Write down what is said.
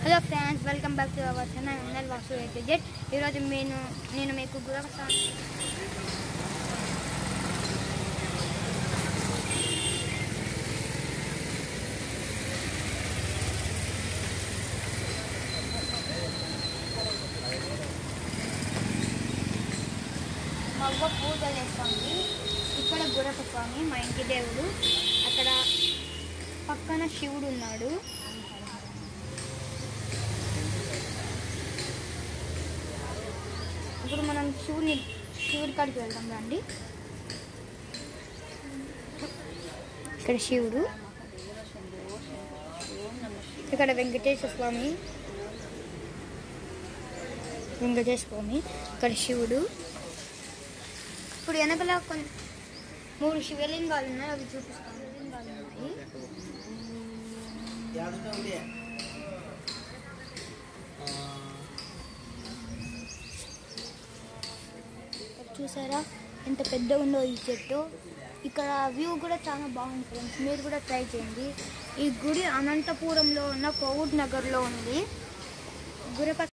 hello friends welcome back to our channel ML Vasu అయితే జెట్ ఈరోజు నేను నేను మీకు గురవ మవ్వ పూజలు చేస్తుంది ఇక్కడ గురప స్వామి మా ఇంటి దేవుడు అక్కడ పక్కన శివుడు ఉన్నాడు ఇప్పుడు మనం శివుని శివుడి కాడికి వెళ్దాం రండి ఇక్కడ శివుడు ఇక్కడ వెంకటేశ్వర స్వామి వెంకటేశ్వర స్వామి ఇక్కడ శివుడు ఇప్పుడు వెనకల కొన్ని మూడు శివలింగాలు ఉన్నాయి అవి చూపిస్తాను శివలింగాలు ఉన్నాయి ఇక్కడ చూసారా ఎంత పెద్ద ఉందో ఈ చెట్టు ఇక్కడ వ్యూ కూడా చాలా బాగుంది ఫ్రెండ్స్ మీరు కూడా ట్రై చేయండి ఈ గుడి అనంతపురంలో ఉన్న కోవుడ్ నగర్లో ఉంది గురప